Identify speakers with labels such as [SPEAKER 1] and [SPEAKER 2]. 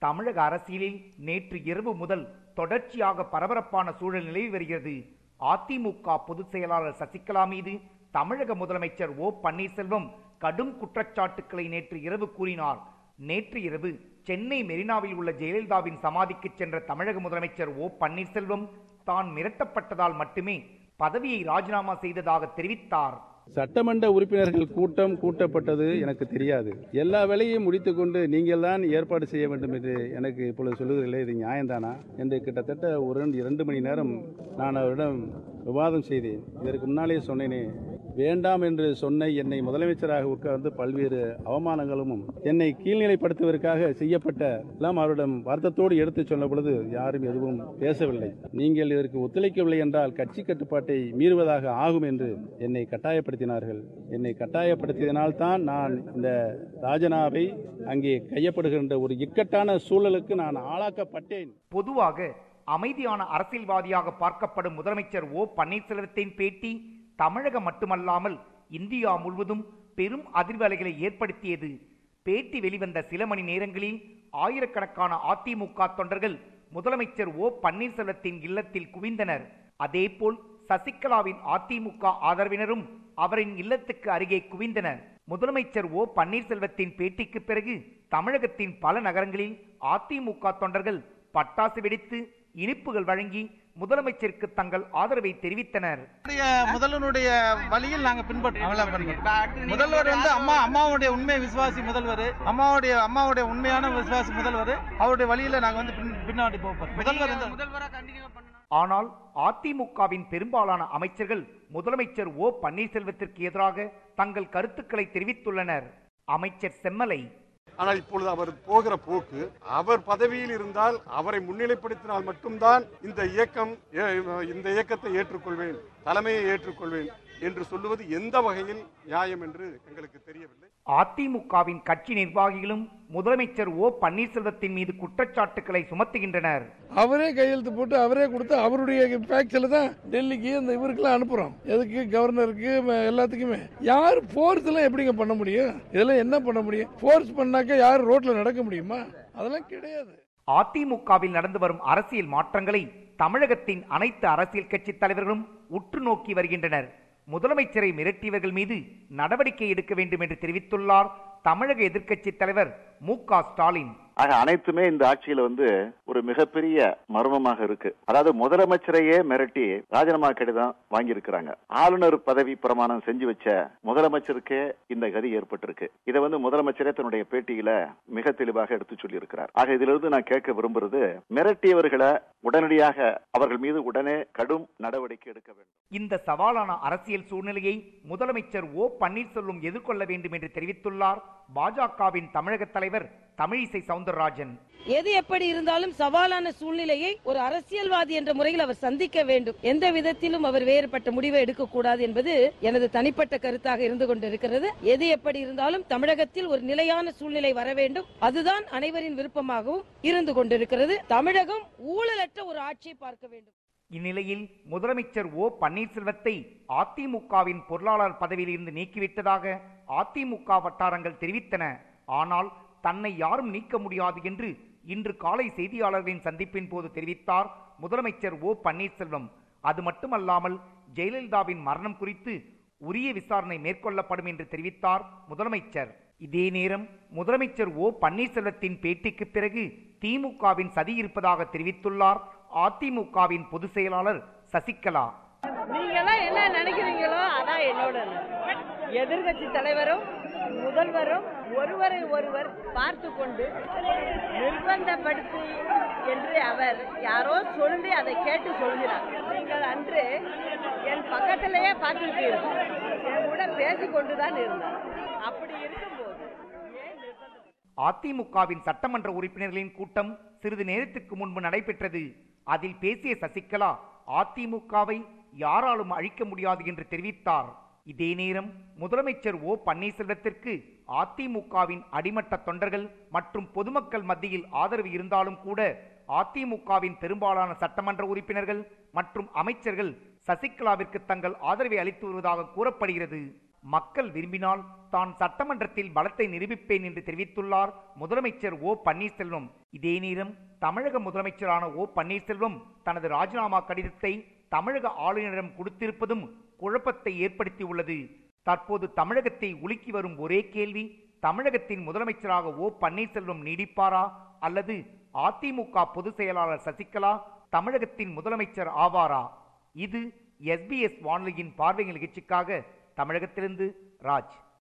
[SPEAKER 1] தமிழக அரசியலில் நேற்று இரவு முதல் தொடர்ச்சியாக பரபரப்பான சூழல் நிலவி வருகிறது அதிமுக பொதுச் செயலாளர் சசிகலா மீது தமிழக முதலமைச்சர் ஓ பன்னீர்செல்வம் கடும் குற்றச்சாட்டுக்களை நேற்று இரவு கூறினார் நேற்று இரவு சென்னை மெரினாவில் உள்ள ஜெயலலிதாவின் சமாதிக்கு சென்ற தமிழக முதலமைச்சர் ஓ பன்னீர்செல்வம் தான் மிரட்டப்பட்டதால் மட்டுமே பதவியை ராஜினாமா செய்ததாக தெரிவித்தார்
[SPEAKER 2] சட்டமன்ற உறுப்பினர்கள் கூட்டம் கூட்டப்பட்டது எனக்கு தெரியாது எல்லா வேலையும் முடித்துக்கொண்டு நீங்கள் தான் ஏற்பாடு செய்ய வேண்டும் என்று எனக்கு இப்பொழுது சொல்லுவதில்லை இது நியாயம்தானா என்று கிட்டத்தட்ட ஒரு ரெண்டு இரண்டு மணி நேரம் நான் அவரிடம் விவாதம் செய்தேன் இதற்கு முன்னாலே சொன்னேனே வேண்டாம் என்று சொன்ன என்னை முதலமைச்சராக உட்கார்ந்து பல்வேறு அவமானங்களும் என்னை கீழ்நிலைப்படுத்துவதற்காக செய்யப்பட்ட எல்லாம் அவரிடம் வருத்தத்தோடு எடுத்துச் சொன்ன பொழுது யாரும் எதுவும் பேசவில்லை நீங்கள் இதற்கு ஒத்துழைக்கவில்லை என்றால் கட்சி கட்டுப்பாட்டை மீறுவதாக ஆகும் என்று என்னை கட்டாயப்படுத்தினார்கள் என்னை கட்டாயப்படுத்தியதனால் தான் நான் இந்த ராஜனாவை அங்கே கையப்படுகின்ற ஒரு இக்கட்டான சூழலுக்கு நான் ஆளாக்கப்பட்டேன்
[SPEAKER 1] பொதுவாக அமைதியான அரசியல்வாதியாக பார்க்கப்படும் முதலமைச்சர் ஓ பன்னீர்செல்வத்தின் பேட்டி தமிழகம் மட்டுமல்லாமல் இந்தியா முழுவதும் பெரும் அதிர்வலைகளை ஏற்படுத்தியது பேட்டி வெளிவந்த சில மணி நேரங்களில் ஆயிரக்கணக்கான அதிமுக தொண்டர்கள் முதலமைச்சர் ஓ பன்னீர்செல்வத்தின் இல்லத்தில் குவிந்தனர் அதேபோல் சசிகலாவின் அதிமுக ஆதரவினரும் அவரின் இல்லத்துக்கு அருகே குவிந்தனர் முதலமைச்சர் ஓ பன்னீர்செல்வத்தின் பேட்டிக்கு பிறகு தமிழகத்தின் பல நகரங்களில் அதிமுக தொண்டர்கள் பட்டாசு வெடித்து இனிப்புகள் வழங்கி முதலமைச்சருக்கு தங்கள் ஆதரவை தெரிவித்தனர்
[SPEAKER 3] நம்முடைய முதல்வனுடைய வழியில் நாங்க பின்பற்றோம் முதல்வர் வந்து அம்மா அம்மாவுடைய உண்மை விசுவாசி முதல்வர் அம்மாவுடைய அம்மாவுடைய உண்மையான விசுவாசி முதல்வர் அவருடைய வழியில நாங்க வந்து பின்- பின்னாடி போப்போம் முதல்வர் வந்து
[SPEAKER 1] ஆனால் அதிமுகவின் பெரும்பாலான அமைச்சர்கள் முதலமைச்சர் ஓ பன்னீர்செல்வத்திற்கு எதிராக தங்கள் கருத்துக்களை தெரிவித்துள்ளனர் அமைச்சர் செம்மலை
[SPEAKER 4] ஆனால் இப்பொழுது அவர் போகிற போக்கு அவர் பதவியில் இருந்தால் அவரை முன்னிலைப்படுத்தினால் மட்டும்தான் இந்த இயக்கம் ஏ- இந்த இயக்கத்தை ஏற்றுக்கொள்வேன் தலைமையை ஏற்றுக்கொள்வேன் என்று சொல்லுவது எந்த வகையில் நியாயம் என்று எங்களுக்கு தெரியவில்லை
[SPEAKER 1] அதிமுகவின் கட்சி நிர்வாகிகளும் முதலமைச்சர் ஓ பன்னீர்செல்வத்தின் மீது குற்றச்சாட்டுக்களை சுமத்துகின்றனர்
[SPEAKER 5] அவரே கையெழுத்து போட்டு அவரே கொடுத்து அவருடைய ஃபேக்ஸில் தான் டெல்லிக்கு இந்த இவருக்கெல்லாம் அனுப்புறோம் எதுக்கு கவர்னருக்கு ம- எல்லாத்துக்குமே யார் ஃபோர்ஸ் எல்லாம் எப்படிங்க பண்ண முடியும் இதெல்லாம் என்ன பண்ண முடியும் ஃபோர்ஸ் பண்ணாக்க யார் ரோட்ல நடக்க முடியுமா அதெல்லாம் கிடையாது
[SPEAKER 1] அதிமுகவில் நடந்து வரும் அரசியல் மாற்றங்களை தமிழகத்தின் அனைத்து அரசியல் கட்சி தலைவர்களும் உற்று நோக்கி வருகின்றனர் முதலமைச்சரை மிரட்டியவர்கள் மீது நடவடிக்கை எடுக்க வேண்டும் என்று தெரிவித்துள்ளார் தமிழக எதிர்க்கட்சித் தலைவர் மு க ஸ்டாலின்
[SPEAKER 6] ஆக அனைத்துமே இந்த ஆட்சியில வந்து ஒரு மிகப்பெரிய மர்மமாக இருக்கு அதாவது முதலமைச்சரையே மிரட்டி ராஜினாமா கடிதம் வாங்கியிருக்கிறாங்க ஆளுநர் பதவி பிரமாணம் செஞ்சு வச்ச முதலமைச்சருக்கே இந்த கதி ஏற்பட்டிருக்கு இதை வந்து முதலமைச்சரே தன்னுடைய பேட்டியில மிக தெளிவாக எடுத்து சொல்லியிருக்கிறார் ஆக இதிலிருந்து நான் கேட்க விரும்புறது மிரட்டியவர்களை உடனடியாக அவர்கள் மீது உடனே கடும் நடவடிக்கை எடுக்க வேண்டும்
[SPEAKER 1] இந்த சவாலான அரசியல் சூழ்நிலையை முதலமைச்சர் ஓ பன்னீர்செல்வம் எதிர்கொள்ள வேண்டும் என்று தெரிவித்துள்ளார் பாஜகவின் தமிழக தலைவர் தமிழிசை சவுந்தரராஜன்
[SPEAKER 7] எது எப்படி இருந்தாலும் சவாலான சூழ்நிலையை ஒரு அரசியல்வாதி என்ற முறையில் அவர் சந்திக்க வேண்டும் எந்த விதத்திலும் அவர் வேறுபட்ட முடிவை எடுக்கக்கூடாது என்பது எனது தனிப்பட்ட கருத்தாக இருந்து கொண்டிருக்கிறது எது எப்படி இருந்தாலும் தமிழகத்தில் ஒரு நிலையான சூழ்நிலை வர வேண்டும் அதுதான் அனைவரின் விருப்பமாகவும் இருந்து கொண்டிருக்கிறது தமிழகம் ஊழலற்ற ஒரு ஆட்சியை பார்க்க வேண்டும்
[SPEAKER 1] இந்நிலையில் முதலமைச்சர் ஓ பன்னீர்செல்வத்தை அதிமுகவின் பொருளாளர் பதவியிலிருந்து நீக்கிவிட்டதாக அதிமுக வட்டாரங்கள் தெரிவித்தன ஆனால் தன்னை யாரும் நீக்க முடியாது என்று இன்று காலை செய்தியாளர்களின் சந்திப்பின் போது தெரிவித்தார் முதலமைச்சர் ஓ பன்னீர்செல்வம் அது மட்டுமல்லாமல் ஜெயலலிதாவின் மரணம் குறித்து உரிய விசாரணை மேற்கொள்ளப்படும் என்று தெரிவித்தார் முதலமைச்சர் இதே நேரம் முதலமைச்சர் ஓ பன்னீர்செல்வத்தின் பேட்டிக்கு பிறகு திமுகவின் சதி இருப்பதாக தெரிவித்துள்ளார் அதிமுகவின் பொதுச் செயலாளர் சசிகலா
[SPEAKER 8] நீங்க எல்லாம் என்ன நினைக்கிறீங்களோ அதான் என்னோட எதிர்கட்சி தலைவரும் முதல்வரும் ஒருவரை ஒருவர் பார்த்து கொண்டு நிர்பந்தப்படுத்தி என்று அவர் யாரோ சொல்லி அதை கேட்டு சொல்கிறார் நீங்கள் அன்று என் பக்கத்திலேயே பார்த்துருப்பீர்கள் என் கூட பேசிக் கொண்டுதான் இருந்தார் அப்படி இருக்கும்போது ஏன் நிர்பந்தம்
[SPEAKER 1] அதிமுகவின் சட்டமன்ற உறுப்பினர்களின் கூட்டம் சிறிது நேரத்துக்கு முன்பு நடைபெற்றது அதில் பேசிய சசிகலா அதிமுகவை யாராலும் அழிக்க முடியாது என்று தெரிவித்தார் இதே நேரம் முதலமைச்சர் ஓ பன்னீர்செல்வத்திற்கு அதிமுகவின் அடிமட்ட தொண்டர்கள் மற்றும் பொதுமக்கள் மத்தியில் ஆதரவு இருந்தாலும் கூட அதிமுகவின் பெரும்பாலான சட்டமன்ற உறுப்பினர்கள் மற்றும் அமைச்சர்கள் சசிகலாவிற்கு தங்கள் ஆதரவை அளித்து வருவதாக கூறப்படுகிறது மக்கள் விரும்பினால் தான் சட்டமன்றத்தில் பலத்தை நிரூபிப்பேன் என்று தெரிவித்துள்ளார் முதலமைச்சர் ஓ பன்னீர்செல்வம் இதே நேரம் தமிழக முதலமைச்சரான ஓ பன்னீர்செல்வம் தனது ராஜினாமா கடிதத்தை தமிழக ஆளுநரிடம் கொடுத்திருப்பதும் குழப்பத்தை ஏற்படுத்தியுள்ளது தற்போது தமிழகத்தை உலுக்கி வரும் ஒரே கேள்வி தமிழகத்தின் முதலமைச்சராக ஓ பன்னீர்செல்வம் நீடிப்பாரா அல்லது அதிமுக பொதுச் செயலாளர் சசிகலா தமிழகத்தின் முதலமைச்சர் ஆவாரா இது எஸ்பிஎஸ் வானொலியின் பார்வை நிகழ்ச்சிக்காக தமிழகத்திலிருந்து ராஜ்